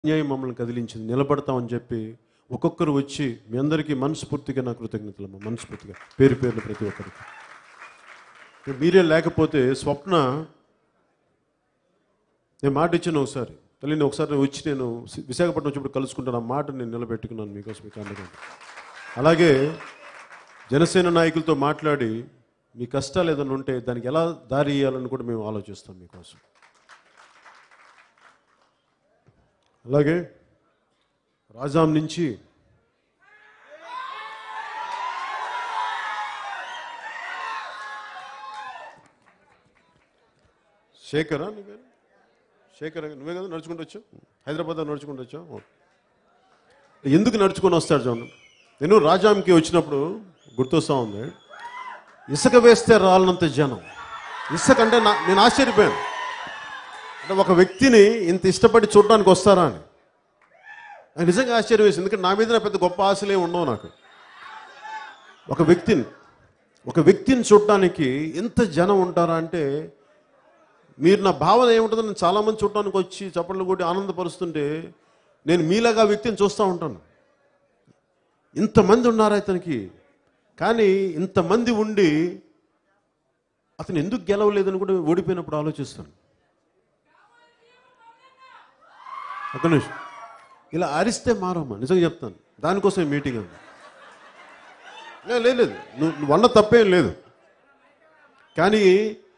అన్యాయం మమ్మల్ని కదిలించింది నిలబడతామని చెప్పి ఒక్కొక్కరు వచ్చి మీ అందరికీ మనస్ఫూర్తిగా నా కృతజ్ఞతలు అమ్మా మనస్ఫూర్తిగా పేరు పేర్లు ప్రతి ఒక్కరికి మీరే లేకపోతే స్వప్న నేను మాట ఇచ్చాను ఒకసారి తల్లి నేను ఒకసారి వచ్చి నేను సి- విశాఖపట్నం వచ్చినప్పుడు కలుసుకుంటాను ఆ మాట నేను నిలబెట్టుకున్నాను మీకోసం మీకు అండగా అలాగే జనసేన నాయకులతో మాట్లాడి మీ కష్టాలు ఏదైనా ఉంటే దానికి ఎలా దారి ఇవ్వాలని కూడా మేము ఆలోచిస్తాం మీకోసం అలాగే రాజాం నుంచి శేఖరా నీ పేరు శేఖర్ నువ్వే కదా నడుచుకుంటూ వచ్చావు హైదరాబాద్ నడుచుకుంటూ వచ్చావు ఓ. ఎందుకు నడుచుకొని వస్తాడు చూడండి నేను రాజాంకి వచ్చినప్పుడు గుర్తొస్తా ఉంది ఇసుక వేస్తే రాలనంత జనం ఇసుక అంటే నా నేను ఆశ్చర్యపోయాను అంటే ఒక వ్యక్తిని ఇంత ఇష్టపడి చూడడానికి వస్తారా అని నాకు నిజంగా ఆశ్చర్యం వేసింది ఎందుకంటే నా మీద నా పెద్ద గొప్ప ఆశలే ఉండవు నాకు ఒక వ్యక్తిని ఒక వ్యక్తిని చూడటానికి ఎంత జనం ఉంటారా అంటే మీరు నా భావన ఏముంటుందో నేను చాలామంది చూడటానికి వచ్చి చప్పట్లు కొట్టి ఆనందపరుస్తుంటే నేను మీలాగా ఆ వ్యక్తిని చూస్తూ ఉంటాను ఇంతమంది ఉన్నారు అతనికి కానీ ఇంతమంది ఉండి అతను ఎందుకు గెలవలేదని కూడా ఓడిపోయినప్పుడు ఆలోచిస్తాను ఒక నిమిషం ఇలా అరిస్తే మారమ్మా నిజంగా చెప్తాను దానికోసం ఈ మీటింగ్ అండి లే- లేదు లేదు నువ్వు నువ్వు అన్న తప్పేం లేదు కానీ